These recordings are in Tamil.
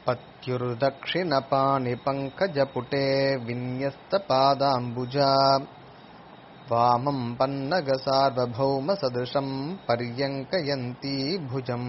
पत्युर्दक्षिणपाणिपङ्कजपुटे विन्यस्तपादाम्बुजा वामम् पन्नगसार्वभौमसदृशम् पर्यङ्कयन्ती भुजम्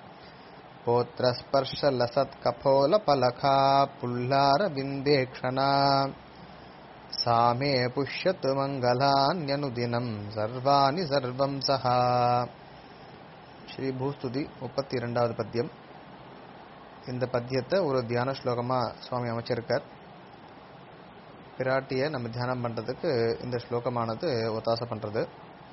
पोत्रस्पर्शलसत्कपोलपलखा पुल्लारविन्देक्षणा सा मे पुष्यतु मङ्गलान्यनुदिनम् सर्वाणि सर्वम् सः ஸ்ரீ பூஸ்துதி முப்பத்தி இரண்டாவது பத்தியம் இந்த பத்தியத்தை ஒரு தியான ஸ்லோகமா சுவாமி அமைச்சிருக்கார் பிராட்டிய நம்ம தியானம் பண்றதுக்கு இந்த ஸ்லோகமானது ஒத்தாசை பண்றது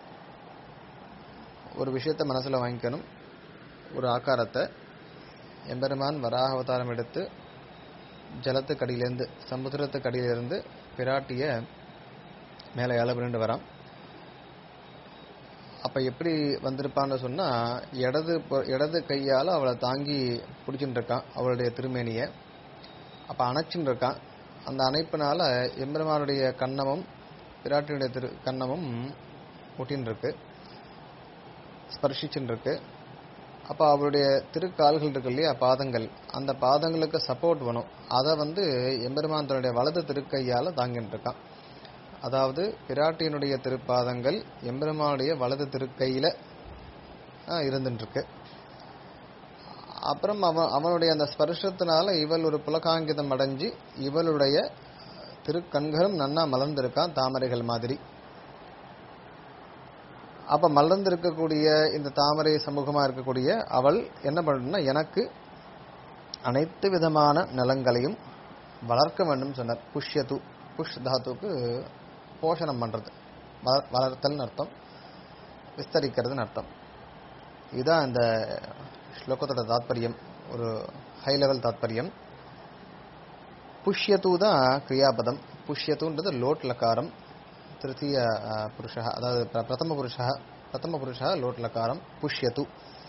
ஒரு விஷயத்தை மனசுல வாங்கிக்கணும் ஒரு ஆக்காரத்தை எம்பெருமான் வராக அவதாரம் எடுத்து ஜலத்துக்கடியிலேருந்து சமுத்திரத்துக்கடியிலிருந்து பிராட்டிய மேலே ஏழை பண்ணிட்டு வரான் அப்ப எப்படி வந்திருப்பான்னு சொன்னா இடது பு- இடது கையால அவளை தாங்கி பிடிச்சிட்டு இருக்கான் அவளுடைய திருமேனிய அப்ப அணைச்சுட்டு இருக்கான் அந்த அணைப்பினால எம்பெருமானுடைய கன்னமும் பிராட்டியுடைய திரு கன்னமும் ஒட்டின்னு இருக்கு ஸ்பர்ஷிச்சுன்னு இருக்கு அப்ப அவருடைய திருக்கால்கள் இருக்கு இல்லையா பாதங்கள் அந்த பாதங்களுக்கு சப்போர்ட் வேணும் அதை வந்து எம்பெருமான் தன்னுடைய வலது திருக்கையால தாங்கிட்டு இருக்கான் அதாவது பிராட்டியினுடைய திருப்பாதங்கள் எம்பெருமானுடைய வலது திருக்கையில ஆஹ், இருந்துட்டு இருக்கு அப்புறம் அவன் அவனுடைய அந்த ஸ்பர்ஷத்தினால இவள் ஒரு புலகாங்கிதம் அடைஞ்சு இவளுடைய திருக்கண்களும் நன்னா மலர்ந்திருக்கான் தாமரைகள் மாதிரி அப்ப மலர்ந்திருக்கக்கூடிய இந்த தாமரை சமூகமா இருக்கக்கூடிய அவள் என்ன பண்ணணும்னா எனக்கு அனைத்து விதமான நலங்களையும் வளர்க்க வேண்டும் சொன்னார் புஷ்யது புஷ் தாத்துக்கு போஷணம் பண்றது வள- வளர்த்தல்னு அர்த்தம் விஸ்தரிக்கிறதுன்னு அர்த்தம் இதுதான் இந்த ஸ்லோகத்தோட தாத்பரியம் ஒரு ஹை லெவல் தாத்பரியம் புஷ்யத்து தான் கிரியாபதம் புஷ்யத்துன்றது லோட் லகாரம் திருத்தீய புருஷ அதாவது பிர- பிரதம புருஷ பிரதம புருஷ லோட் லகாரம் புஷ்யத்து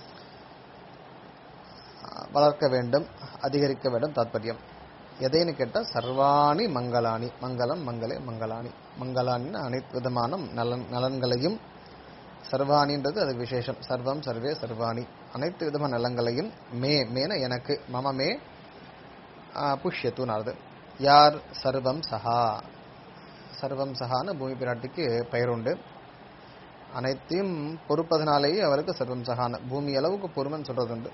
வளர்க்க வேண்டும் அதிகரிக்க வேண்டும் தாத்பரியம் எதைன்னு கேட்டா சர்வாணி மங்களானி மங்களம் மங்களே மங்களானி மங்களானின்னு அனைத்து விதமான நலன் நலன்களையும் சர்வாணின்றது அது விசேஷம் சர்வம் சர்வே சர்வாணி அனைத்து விதமான நலன்களையும் மே மேன எனக்கு மம மே புஷ்யத்துனானது யார் சர்வம் சஹா சர்வம் சஹான்னு பூமி பிராட்டிக்கு பெயர் உண்டு அனைத்தையும் பொறுப்பதனாலேயே அவருக்கு சர்வம் சஹான்னு பூமி அளவுக்கு பொறுமைன்னு சொல்றது உண்டு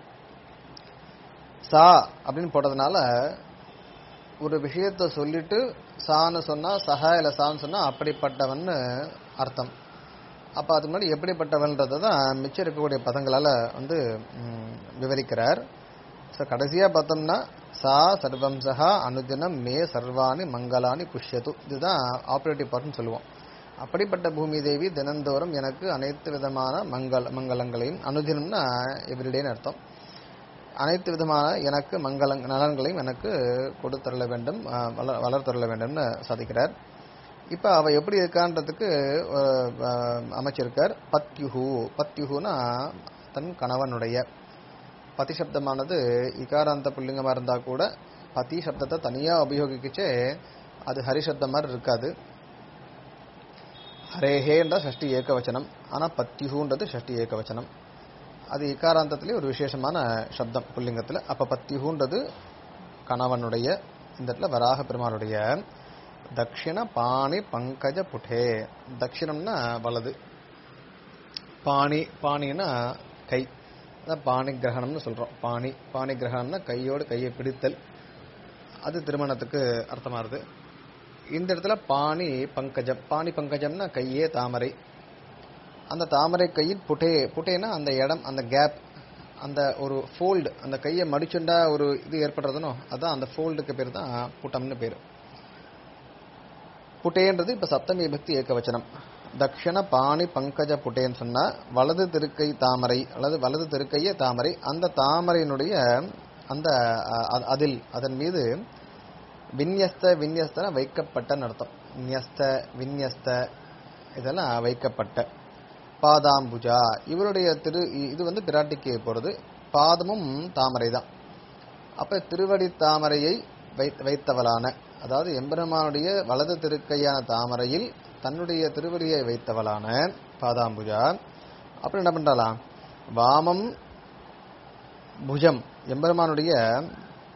சா அப்படின்னு போட்டதுனால ஒரு விஷயத்த சொல்லிட்டு சான்னு சொன்னா சஹா இல்ல சான்னு சொன்னா அப்படிப்பட்டவன்னு அர்த்தம் அப்ப அதுக்கு முன்னாடி எப்படிப்பட்டவன்றதை தான் மிச்சம் இருக்கக்கூடிய பதங்களால வந்து ம், விவரிக்கிறார் ஸோ கடைசியா பார்த்தோம்னா சா சர்வம் சஹா அனுதினம் மே சர்வாணி மங்களானி புஷ்யது இதுதான் ஆப்ரேட்டிவ் பார்ட்னு சொல்லுவோம் அப்படிப்பட்ட பூமி தேவி தினந்தோறும் எனக்கு அனைத்து விதமான மங்கள மங்களங்களையும் அனுதினம்னா எவ்ரிடேன்னு அர்த்தம் அனைத்து விதமான எனக்கு மங்கள நலன்களையும் எனக்கு கொடுத்தருள வேண்டும் அஹ், வள வளர்த்தருள வேண்டும்னு சாதிக்கிறார் இப்ப அவ எப்படி இருக்கான்றதுக்கு அஹ், அஹ், அமைச்சிருக்கார் பத்யுஹு பத்யுஹுனா தன் கணவனுடைய பதி சப்தமானது இகாராந்த புல்லிங்கமா இருந்தா கூட பதி சப்தத்தை தனியா உபயோகிக்கச்சே அது ஹரிசப்தம் மாதிரி இருக்காது ஹரேஹேன்ற ஷஷ்டி ஏகவச்சனம் ஆனா பத்யுஹுன்றது ஷஷ்டி ஏகவச்சனம் அது இக்காராந்தத்திலே ஒரு விசேஷமான சப்தம் புல்லிங்கத்துல அப்ப பத்தியுன்றது கணவனுடைய இந்த இடத்துல வராக பெருமானுடைய தக்ஷிண பாணி பங்கஜ புட்டே தக்ஷிணம்னா வலது பாணி பாணினா கை அதான் பாணி கிரகணம்னு சொல்றோம் பாணி பாணி கிரகணம்னா கையோடு கையை பிடித்தல் அது திருமணத்துக்கு அர்த்தமாகுது இந்த இடத்துல பாணி பங்கஜம் பாணி பங்கஜம்னா கையே தாமரை அந்த தாமரை கையில் புட்டே புட்டேனா அந்த இடம் அந்த கேப் அந்த ஒரு ஃபோல்டு அந்த கையை மடிச்சுண்டா ஒரு இது ஏற்படுறதுனோ அதான் அந்த ஃபோல்டுக்கு பேர் தான் புட்டம்னு பேர் புட்டேன்றது இப்ப சப்தமி பக்தி ஏகவச்சனம் தக்ஷண பாணி பங்கஜ புட்டேன்னு சொன்னா வலது திருக்கை தாமரை அல்லது வலது திருக்கையே தாமரை அந்த தாமரையினுடைய அந்த அ- அ- அதில் அதன் மீது விந்யஸ்த விந்யஸ்தன வைக்கப்பட்டன்னு அர்த்தம் நியஸ்த விந்யஸ்த இதெல்லாம் வைக்கப்பட்ட பாதாம்புஜா இவருடைய திரு இ- இது வந்து பிராட்டிக்கு போறது பாதமும் தாமரை தான் அப்ப திருவடி தாமரையை வை- வைத்தவளான அதாவது எம்பெருமானுடைய வலது திருக்கையான தாமரையில் தன்னுடைய திருவடியை வைத்தவளான பாதாம்புஜா அப்புறம் என்ன பண்றாளாம் வாமம் புஜம் எம்பெருமானுடைய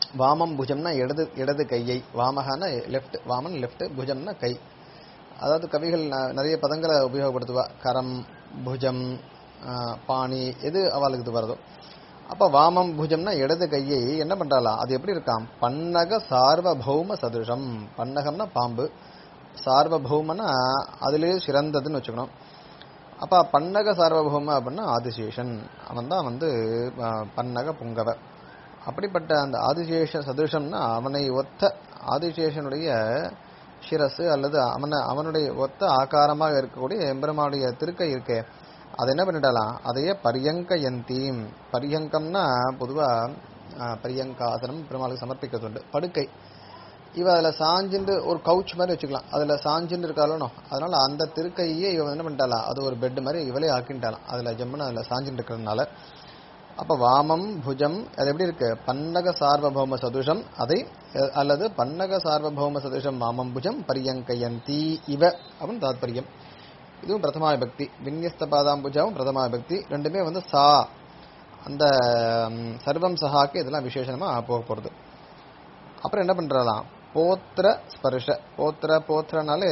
வாமம் புஜம்னா இடது இடது கையை வாமகனா லெஃப்ட் வாமன் லெஃப்ட் புஜம்னா கை அதாவது கவிகள் ந- நிறைய பதங்களை உபயோகப்படுத்துவா கரம் புஜம் ஆ, பாணி எது அவளுக்கு இது வருதோ அப்ப வாமம் புஜம்னா இடது கையை என்ன பண்றாளாம் அது எப்படி இருக்காம் பன்னக சார்வபௌம சதுஷம் பன்னகம்னா பாம்பு சார்வபௌமனா அதுலயே சிறந்ததுன்னு வச்சுக்கணும் அப்ப பன்னக சார்வபௌம அப்படின்னா ஆதிசேஷன் அவன் தான் வந்து ஆ, பன்னக புங்கவ அப்படிப்பட்ட அந்த ஆதிசேஷ சதுஷம்னா அவனை ஒத்த ஆதிசேஷனுடைய சிரசு அல்லது அவனை அவனுடைய ஒத்த ஆகாரமாக இருக்கக்கூடிய எம்பெருமானுடைய திருக்கை இருக்கே அதை என்ன பண்ணிடலாம் அதையே பரியங்கயந்தீம் பரியங்கம்னா பொதுவா ஆ, பரியங்காசனம் பெருமாளுக்கு சமர்ப்பிக்கிறது உண்டு படுக்கை இவ அதுல சாஞ்சுண்டு ஒரு கவுச் மாதிரி வச்சுக்கலாம் அதுல சாஞ்சுண்டு இருக்காளோ அதனால அந்த திருக்கையே இவ என்ன பண்ணிட்டாலாம் அது ஒரு பெட் மாதிரி இவளே ஆக்கிட்டாலாம் அதுல ஜம்முன்னு அதுல சாஞ்சுட்டு இருக்கிறதுனால அப்ப வாமம் புஜம் அது எப்படி இருக்கு பன்னக சார்வபௌம சதுஷம் அதை அஹ், அல்லது பன்னக சார்வபௌம சதுஷம் வாமம் புஜம் பரியங்கயந்தி இவ அப்படின்னு தாத்பரியம் இதுவும் பிரதமா விபக்தி விநியஸ்த பாதாம்புஜாவும் பிரதமா விபக்தி ரெண்டுமே வந்து சா அந்த ம், சர்வம் சஹாக்கு இதெல்லாம் விசேஷமா போக போறது அப்புறம் என்ன பண்றலாம் போத்திர ஸ்பர்ஷ போத்திர போத்திரனாலே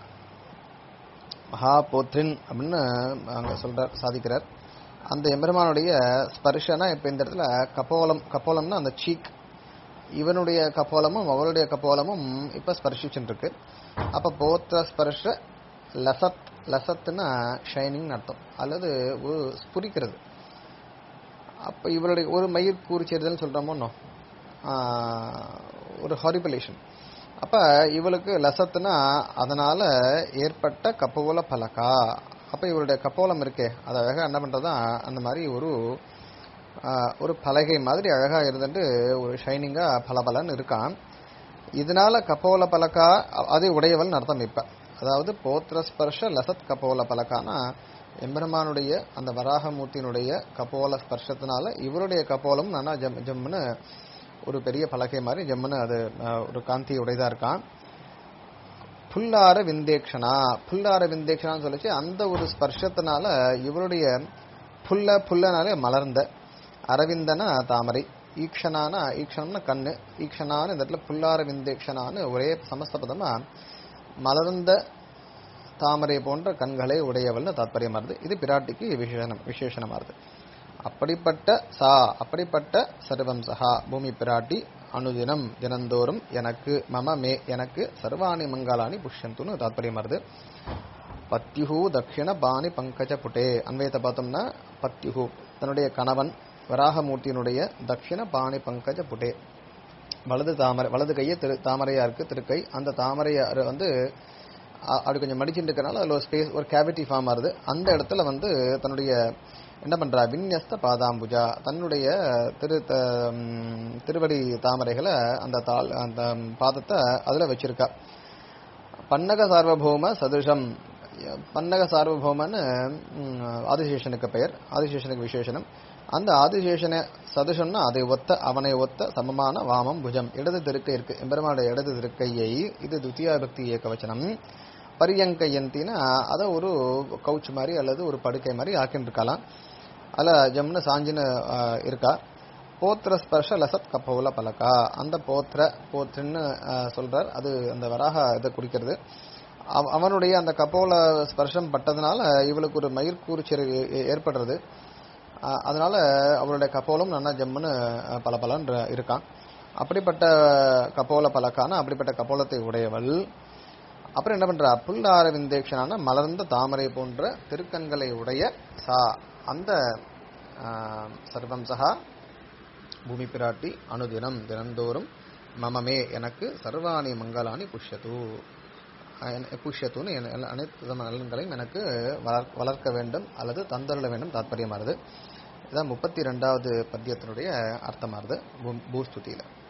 மகா போத்ரின் அப்படின்னு அங்க சொல்றார் சாதிக்கிறார் அந்த எம்பெருமானுடைய ஸ்பர்ஷனா இப்ப இந்த இடத்துல கபோலம் கபோலம்னா அந்த சீக் இவனுடைய கபோலமும் அவளுடைய கபோலமும் இப்ப ஸ்பர்ஷிச்சுட்டு இருக்கு அப்ப போத்திர ஸ்பர்ஷ லசத் லசத்துனா ஷைனிங் அர்த்தம் அல்லது ஒரு ஸ்புரிக்கிறது அப்ப இவருடைய ஒரு மயிர் கூறிச்சேர்தல் சொல்றோமோ இன்னும். ஆஹ், ஒரு ஹாரிபலேஷன் அப்ப இவளுக்கு லசத்துனா அதனால ஏற்பட்ட கப்போல பலகா அப்ப இவருடைய கப்போலம் இருக்கே அது அழகா என்ன பண்றதா அந்த மாதிரி ஒரு ஆஹ், ஒரு பலகை மாதிரி அழகா இருந்துட்டு ஒரு ஷைனிங்கா பளபளன்னு இருக்கான் இதனால கப்போல பலகா அ- அது உடையவள்னு அர்த்தம் இப்ப அதாவது போத்திர ஸ்பர்ஷ லசத் கபோல பலகானா எம்பெருமானுடைய அந்த வராகமூர்த்தியினுடைய கபோல ஸ்பர்ஷத்தினால இவருடைய கபோலம் நானா ஜம் ஜம்முன்னு ஒரு பெரிய பலகை மாதிரி ஜம்முன்னு அது அஹ், ஒரு காந்தி உடையதா இருக்கான் புல்லார விந்தேக்ஷனா புல்லார விந்தேக்ஷனான்னு சொல்லிச்சு அந்த ஒரு ஸ்பர்ஷத்தினால இவருடைய புல்ல புல்லனாலே மலர்ந்த அரவிந்தனா தாமரை ஈக்ஷனானா ஈக்ஷணம்னா கண்ணு ஈக்ஷனான்னு இந்த இடத்துல புல்லார விந்தேக்ஷனான்னு ஒரே சமஸ்த பதமா மலர்ந்த தாமரை போன்ற கண்களை உடையவள்னு தாத்பரியமா இருது இது பிராட்டிக்கு விசேஷனம் விசேஷனமா இருது அப்படிப்பட்ட சா அப்படிப்பட்ட சர்வம் சஹா பூமி பிராட்டி அனுதினம் தினந்தோறும் எனக்கு மம மே எனக்கு சர்வாணி மங்களானி புஷ்யந்துன்னு தாத்பரியமா இருது பத்யுஹு தக்ஷிண பாணி பங்கஜ புட்டே அன்வயத்தை பார்த்தோம்னா பத்யுஹு தன்னுடைய கணவன் வராகமூர்த்தியினுடைய தக்ஷிண பாணி பங்கஜ புட்டே வலது தாமரை வலது கையே திரு தாமரையா இருக்கு திருக்கை அந்த தாமரையா வந்து அ- அப்படி கொஞ்சம் மடிச்சுட்டு இருக்கறனால அதுல ஒரு ஸ்பேஸ் ஒரு கேவிட்டி ஃபார்ம் ஆகுது அந்த இடத்துல வந்து தன்னுடைய என்ன பண்றா விநியஸ்த பாதாம்புஜா தன்னுடைய திரு த- ம், திருவடி தாமரைகளை அந்த தாள் அந்த பாதத்தை அதுல வச்சிருக்கா பன்னக சார்வபௌம சதுஷம் பன்னக சார்வபௌமன்னு ம், ஆதிசேஷனுக்கு பெயர் ஆதிசேஷனுக்கு விசேஷனம் அந்த ஆதிசேஷன சதுஷம்னா அதை ஒத்த அவனை ஒத்த சமமான வாமம் புஜம் இடது திருக்கை இருக்கு எம்பெருமானுடைய இடது திருக்கையை இது துத்தியா பக்தி இயக்க வச்சனம் பரியங்கயந்தினா அதை ஒரு கவுச் மாதிரி அல்லது ஒரு படுக்கை மாதிரி ஆக்கின்னு இருக்கலாம் அதில் ஜம்னு சாஞ்சின்னு ஆஹ், இருக்கா போத்திர ஸ்பர்ஷ லசத் கப்பவுல பலகா அந்த போத்திர போத்திரன்னு ஆஹ், சொல்றார் அது அந்த வராக இதை குறிக்கிறது அவ- அவனுடைய அந்த கப்போல ஸ்பர்ஷம் பட்டதுனால இவளுக்கு ஒரு மயிர்கூர்ச்சல் ஏற்படுறது ஆஹ், அதனால அவளுடைய கப்போலம் நல்லா ஜம்முன்னு பல பலன் இருக்கான் அப்படிப்பட்ட கப்போல பலக்கான அப்படிப்பட்ட கப்போலத்தை உடையவள் அப்புறம் என்ன பண்றா புல்லார விந்தேக்ஷனான மலர்ந்த தாமரை போன்ற திருக்கண்களை உடைய சா அந்த ஆஹ், சர்வம் சகா பூமி பிராட்டி அனுதினம் தினந்தோறும் மமமே எனக்கு சர்வாணி மங்களானி புஷ்யத்து அஹ் என- புஷ்யத்துன்னு என- எல்லா- அனைத்து விதமான நலன்களையும் எனக்கு வளர்- வளர்க்க வேண்டும் அல்லது தந்தருள வேண்டும் தாற்பயமானது இதான் முப்பத்தி ரெண்டாவது பத்தியத்தினுடைய அர்த்தமானது பூ- பூஸ்துதியில